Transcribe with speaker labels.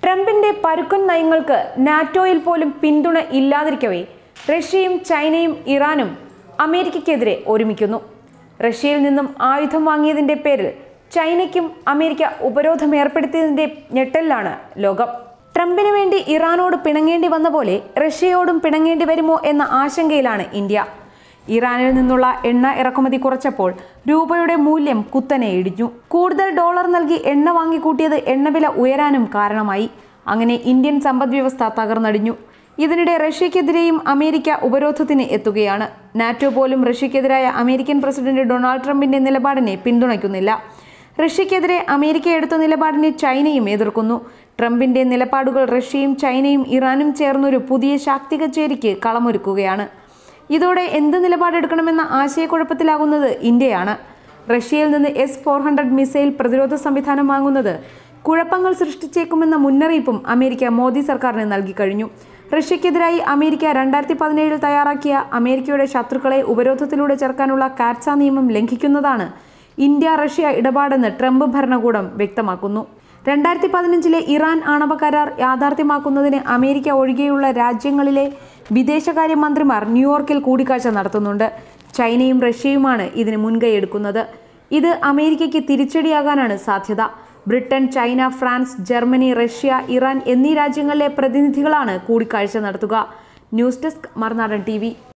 Speaker 1: ട്രംപിന്റെ പരുക്കൻ നയങ്ങൾക്ക് നാറ്റോയിൽ പോലും പിന്തുണ ഇല്ലാതിരിക്കവേ റഷ്യയും ചൈനയും ഇറാനും അമേരിക്കയ്ക്കെതിരെ ഒരുമിക്കുന്നു റഷ്യയിൽ നിന്നും ആയുധം വാങ്ങിയതിന്റെ പേരിൽ ചൈനയ്ക്കും അമേരിക്ക ഉപരോധം ഏർപ്പെടുത്തിയതിന്റെ ഞെട്ടലിലാണ് ലോകം ട്രംപിന് വേണ്ടി ഇറാനോട് പിണങ്ങേണ്ടി വന്ന പോലെ റഷ്യയോടും പിണങ്ങേണ്ടി വരുമോ എന്ന ആശങ്കയിലാണ് ഇന്ത്യ ഇറാനിൽ നിന്നുള്ള എണ്ണ ഇറക്കുമതി കുറച്ചപ്പോൾ രൂപയുടെ മൂല്യം കുത്തനെ ഇടിഞ്ഞു കൂടുതൽ ഡോളർ നൽകി എണ്ണ വാങ്ങിക്കൂട്ടിയത് എണ്ണവില ഉയരാനും കാരണമായി അങ്ങനെ ഇന്ത്യൻ സമ്പദ് വ്യവസ്ഥ തകർന്നടിഞ്ഞു ഇതിനിടെ റഷ്യക്കെതിരെയും അമേരിക്ക ഉപരോധത്തിന് എത്തുകയാണ് നാറ്റോ പോലും റഷ്യക്കെതിരായ അമേരിക്കൻ പ്രസിഡന്റ് ഡൊണാൾഡ് ട്രംപിന്റെ നിലപാടിനെ പിന്തുണയ്ക്കുന്നില്ല റഷ്യക്കെതിരെ അമേരിക്ക എടുത്ത നിലപാടിനെ ചൈനയും എതിർക്കുന്നു ട്രംപിന്റെ നിലപാടുകൾ റഷ്യയും ചൈനയും ഇറാനും ചേർന്നൊരു പുതിയ ശാക്തിക ചേരിക്ക് കളമൊരുക്കുകയാണ് ഇതോടെ എന്ത് നിലപാടെടുക്കണമെന്ന ആശയക്കുഴപ്പത്തിലാകുന്നത് ഇന്ത്യയാണ് റഷ്യയിൽ നിന്ന് എസ് ഫോർ ഹൺഡ്രഡ് മിസൈൽ പ്രതിരോധ സംവിധാനം വാങ്ങുന്നത് കുഴപ്പങ്ങൾ സൃഷ്ടിച്ചേക്കുമെന്ന മുന്നറിയിപ്പും അമേരിക്ക മോദി സർക്കാരിന് നൽകി കഴിഞ്ഞു റഷ്യക്കെതിരായി അമേരിക്ക രണ്ടായിരത്തി പതിനേഴിൽ തയ്യാറാക്കിയ അമേരിക്കയുടെ ശത്രുക്കളെ ഉപരോധത്തിലൂടെ ചേർക്കാനുള്ള കാറ്റ്സ നിയമം ലംഘിക്കുന്നതാണ് ഇന്ത്യ റഷ്യ ഇടപാടെന്ന് ട്രംപ് ഭരണകൂടം വ്യക്തമാക്കുന്നു രണ്ടായിരത്തി പതിനഞ്ചിലെ ഇറാൻ ആണവ കരാർ യാഥാർത്ഥ്യമാക്കുന്നതിന് അമേരിക്ക ഒഴികെയുള്ള രാജ്യങ്ങളിലെ വിദേശകാര്യ മന്ത്രിമാർ ന്യൂയോർക്കിൽ കൂടിക്കാഴ്ച നടത്തുന്നുണ്ട് ചൈനയും റഷ്യയുമാണ് ഇതിന് മുൻകൈ എടുക്കുന്നത് ഇത് അമേരിക്കയ്ക്ക് തിരിച്ചടിയാകാനാണ് സാധ്യത Britain China France Germany Russia Iran എന്നീ രാജ്യങ്ങളിലെ പ്രതിനിധികളാണ് കൂടിക്കാഴ്ച നടത്തുക ന്യൂസ് ഡെസ്ക് മറുനാടൻ ടി